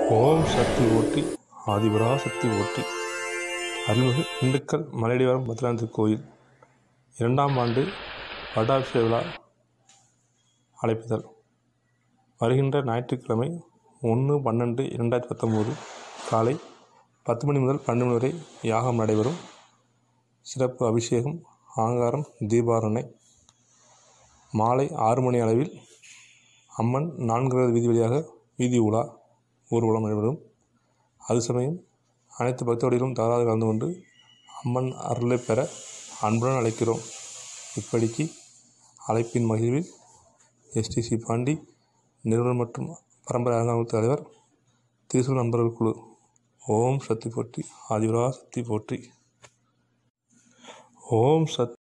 ஓம் சக்தி போற்றி ஆதிபரா சக்தி போற்றி அருள்மிகு திண்டுக்கல் மலையடிவாரம் பத்ரநாத் கோயில் இரண்டாம் ஆண்டு வருடாபிஷேக விழா அழைப்புதல் வருகின்ற ஞாயிற்றுக்கிழமை ஒன்று பன்னெண்டு இரண்டாயிரத்தி பத்தொம்போது காலை பத்து மணி முதல் பன்னெண்டு மணி வரை யாகம் நடைபெறும் சிறப்பு அபிஷேகம் ஆங்காரம் தீபாரணை மாலை ஆறு மணி அளவில் அம்மன் நான்காவது வீதி வழியாக வீதி உலா ஊர்வலம் நடைபெறும் அது சமயம் அனைத்து பக்தர்களிலும் தவறாது கலந்து கொண்டு அம்மன் அருளை பெற அன்புடன் அழைக்கிறோம் இப்படிக்கு அழைப்பின் மகிழ்வில் எஸ்டிசி பாண்டி நிறுவனர் மற்றும் பரம்பரை அரங்காவல் தலைவர் திருசூர் நண்பர்கள் குழு ஓம் சக்தி போற்றி ஆதிவரா சக்தி போற்றி ஓம் சத்